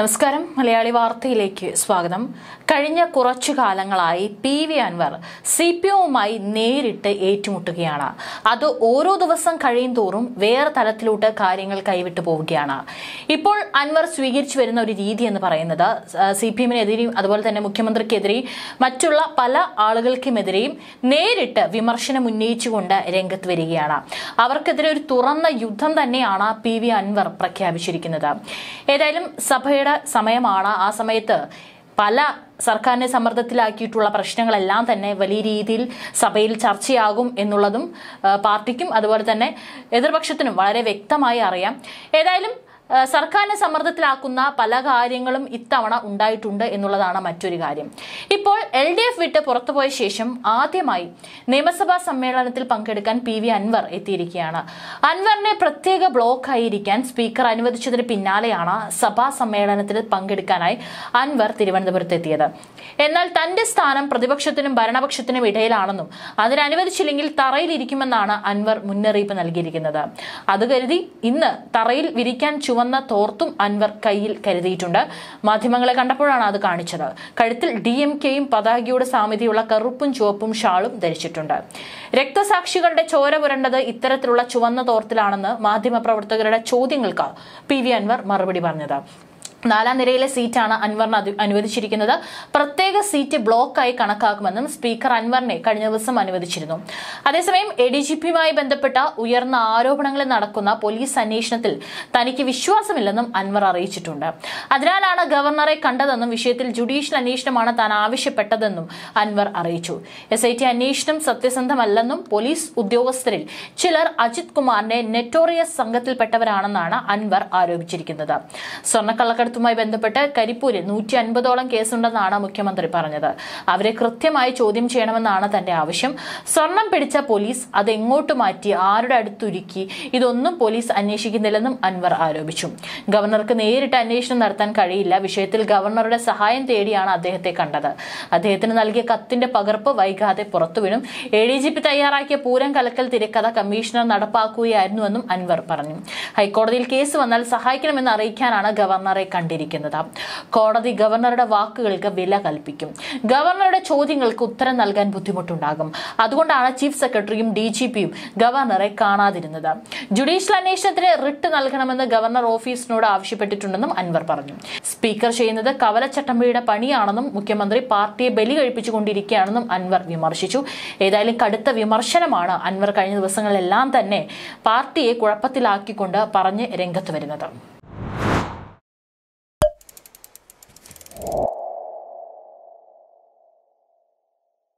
നമസ്കാരം മലയാളി വാർത്തയിലേക്ക് സ്വാഗതം കഴിഞ്ഞ കുറച്ചു കാലങ്ങളായി P V Anvar C P ഒവുമായി നേരിട്ട് ഏറ്റുമുട്ടുകയാണ് അത് ഓരോ ദിവസം കഴിയും തോറും വേറെ തലത്തിലോട്ട് കാര്യങ്ങൾ കൈവിട്ടു പോവുകയാണ് ഇപ്പോൾ അൻവർ സ്വീകരിച്ചു വരുന്ന ഒരു രീതി എന്ന് പറയുന്നത് സി പി എമ്മിനെതിരെയും അതുപോലെ തന്നെ മുഖ്യമന്ത്രിക്കെതിരെയും മറ്റുള്ള പല ആളുകൾക്കുമെതിരെയും നേരിട്ട് വിമർശനം ഉന്നയിച്ചുകൊണ്ട് രംഗത്ത് വരികയാണ് അവർക്കെതിരെ ഒരു തുറന്ന യുദ്ധം തന്നെയാണ് പി വി അൻവർ പ്രഖ്യാപിച്ചിരിക്കുന്നത് ഏതായാലും സഭയുടെ സമയമാണ് ആ സമയത്ത് പല സർക്കാരിനെ സമ്മർദ്ദത്തിലാക്കിയിട്ടുള്ള പ്രശ്നങ്ങളെല്ലാം തന്നെ വലിയ രീതിയിൽ സഭയിൽ ചർച്ചയാകും എന്നുള്ളതും ആ, പാർട്ടിക്കും അതുപോലെ തന്നെ എതിർപക്ഷത്തിനും വളരെ വ്യക്തമായി അറിയാം ഏതായാലും ആ, സർക്കാരിനെ സമ്മർദ്ദത്തിലാക്കുന്ന പല കാര്യങ്ങളും ഇത്തവണ ഉണ്ടായിട്ടുണ്ട് എന്നുള്ളതാണ് മറ്റൊരു കാര്യം ഇപ്പോൾ എൽ ഡി എഫ് വിട്ട് പുറത്തുപോയ ശേഷം ആദ്യമായി നിയമസഭാ സമ്മേളനത്തിൽ പങ്കെടുക്കാൻ പി വി അൻവർ എത്തിയിരിക്കുകയാണ് അൻവറിനെ പ്രത്യേക ബ്ലോക്ക് ആയിരിക്കാൻ സ്പീക്കർ അനുവദിച്ചതിന് പിന്നാലെയാണ് സഭാ സമ്മേളനത്തിൽ പങ്കെടുക്കാനായി അൻവർ തിരുവനന്തപുരത്ത് എത്തിയത് എന്നാൽ തന്റെ സ്ഥാനം പ്രതിപക്ഷത്തിനും ഭരണപക്ഷത്തിനും ഇടയിലാണെന്നും അതിനനുവദിച്ചില്ലെങ്കിൽ തറയിലിരിക്കുമെന്നാണ് അൻവർ മുന്നറിയിപ്പ് നൽകിയിരിക്കുന്നത് അത് കരുതി ഇന്ന് തറയിൽ വിരിക്കാൻ ചുവന്ന തോർത്തും അൻവർ കയ്യിൽ കരുതിയിട്ടുണ്ട് മാധ്യമങ്ങളെ കണ്ടപ്പോഴാണ് അത് കാണിച്ചത് കഴുത്തിൽ ഡി എം കെയും പതാകയുടെ സാമ്യതയുള്ള കറുപ്പും ചുവപ്പും ഷാളും ധരിച്ചിട്ടുണ്ട് രക്തസാക്ഷികളുടെ ചോര പുരണ്ടത് ഇത്തരത്തിലുള്ള ചുവന്ന തോർത്തിലാണെന്ന് മാധ്യമപ്രവർത്തകരുടെ ചോദ്യങ്ങൾക്ക് പി വി അൻവർ മറുപടി പറഞ്ഞത് നാലാം നിരയിലെ സീറ്റാണ് അൻവറിന് അതി- അനുവദിച്ചിരിക്കുന്നത് പ്രത്യേക സീറ്റ് ബ്ലോക്കായി കണക്കാക്കുമെന്നും സ്പീക്കർ അൻവറിനെ കഴിഞ്ഞ ദിവസം അനുവദിച്ചിരുന്നു അതേസമയം എ ഡി ജി പിയുമായി ബന്ധപ്പെട്ട ഉയർന്ന ആരോപണങ്ങളിൽ നടക്കുന്ന പോലീസ് അന്വേഷണത്തിൽ തനിക്ക് വിശ്വാസമില്ലെന്നും അൻവർ അറിയിച്ചിട്ടുണ്ട് അതിനാലാണ് ഗവർണറെ കണ്ടതെന്നും വിഷയത്തിൽ ജുഡീഷ്യൽ അന്വേഷണമാണ് താൻ ആവശ്യപ്പെട്ടതെന്നും അൻവർ അറിയിച്ചു എസ് ഐ ടി അന്വേഷണം സത്യസന്ധമല്ലെന്നും പോലീസ് ഉദ്യോഗസ്ഥരിൽ ചിലർ അജിത് കുമാറിന്റെ നെറ്റോറിയസ് സംഘത്തിൽപ്പെട്ടവരാണെന്നാണ് അൻവർ ആരോപിച്ചിരിക്കുന്നത് സ്വർണ്ണക്കള്ളക്കടത്തുമായി ബന്ധപ്പെട്ട് കരിപ്പൂരിൽ നൂറ്റി അൻപതോളം കേസുണ്ടെന്നാണ് മുഖ്യമന്ത്രി പറഞ്ഞത് അവരെ കൃത്യമായി ചോദ്യം ചെയ്യണമെന്നാണ് തന്റെ ആവശ്യം സ്വർണം പിടിച്ച പോലീസ് അത് എങ്ങോട്ട് മാറ്റി ആരുടെ അടുത്തുരുക്കി ഇതൊന്നും പോലീസ് അന്വേഷിക്കുന്നില്ലെന്നും അൻവർ ആരോപിച്ചു ഗവർണർക്ക് നേരിട്ട് അന്വേഷണം നടത്താൻ കഴിയില്ല വിഷയത്തിൽ ഗവർണറുടെ സഹായം തേടിയാണ് അദ്ദേഹത്തെ കണ്ടത് അദ്ദേഹത്തിന് നൽകിയ കത്തിന്റെ പകർപ്പ് വൈകാതെ പുറത്തുവിടും എ ഡി ജി പി തയ്യാറാക്കിയ പൂരം കലക്കൽ തിരക്കഥ കമ്മീഷണർ നടപ്പാക്കുകയായിരുന്നുവെന്നും അൻവർ പറഞ്ഞു ഹൈക്കോടതിയിൽ കേസ് വന്നാൽ സഹായിക്കണമെന്ന് അറിയിക്കാനാണ് ഗവർണറെ കണ്ടിരിക്കുന്നത് കോടതി ഗവർണറുടെ വാക്കുകൾക്ക് വില കൽപ്പിക്കും ഗവർണറുടെ ചോദ്യങ്ങൾക്ക് ഉത്തരം നൽകാൻ ബുദ്ധിമുട്ടുണ്ടാകും അതുകൊണ്ടാണ് ചീഫ് സെക്രട്ടറിയും ഡി ജി പിയും ഗവർണറെ കാണാതിരുന്നത് ജുഡീഷ്യൽ അന്വേഷണത്തിന് റിട്ട് നൽകണമെന്ന് ഗവർണർ ഓഫീസിനോട് ആവശ്യപ്പെട്ടിട്ടുണ്ടെന്നും അൻവർ പറഞ്ഞു സ്പീക്കർ ചെയ്യുന്നത് കവലച്ചട്ടമ്പിയുടെ പണിയാണെന്നും മുഖ്യമന്ത്രി പാർട്ടിയെ ബലി കഴിപ്പിച്ചുകൊണ്ടിരിക്കുകയാണെന്നും അൻവർ വിമർശിച്ചു ഏതായാലും കടുത്ത വിമർശനമാണ് അൻവർ കഴിഞ്ഞ ദിവസങ്ങളിലെല്ലാം തന്നെ പാർട്ടിയെ കുഴപ്പത്തിലാക്കിക്കൊണ്ട് പറഞ്ഞ് രംഗത്ത് വരുന്നത്